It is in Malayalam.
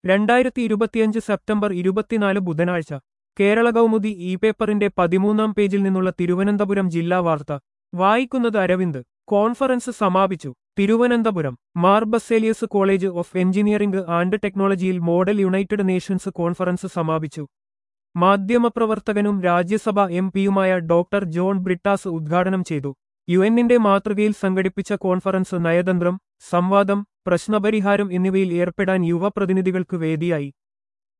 രണ്ടായിരത്തി ഇരുപത്തിയഞ്ച് സെപ്റ്റംബർ ഇരുപത്തിനാല് ബുധനാഴ്ച കേരള കൗമുദി ഇ പേപ്പറിന്റെ പതിമൂന്നാം പേജിൽ നിന്നുള്ള തിരുവനന്തപുരം ജില്ലാ വാർത്ത വായിക്കുന്നത് അരവിന്ദ് കോൺഫറൻസ് സമാപിച്ചു Thiruvananthapuram Mar Baselios college of engineering and ടെക്നോളജിയിൽ മോഡൽ യുണൈറ്റഡ് നേഷൻസ് കോൺഫറൻസ് സമാപിച്ചു മാധ്യമപ്രവർത്തകനും രാജ്യസഭ എം പിയുമായ ഡോക്ടർ ജോൺ ബ്രിട്ടാസ് ഉദ്ഘാടനം ചെയ്തു യു എന്നിന്റെ മാതൃകയിൽ സംഘടിപ്പിച്ച കോൺഫറൻസ് നയതന്ത്രം സംവാദം പ്രശ്നപരിഹാരം എന്നിവയിൽ ഏർപ്പെടാൻ യുവ പ്രതിനിധികൾക്ക് വേദിയായി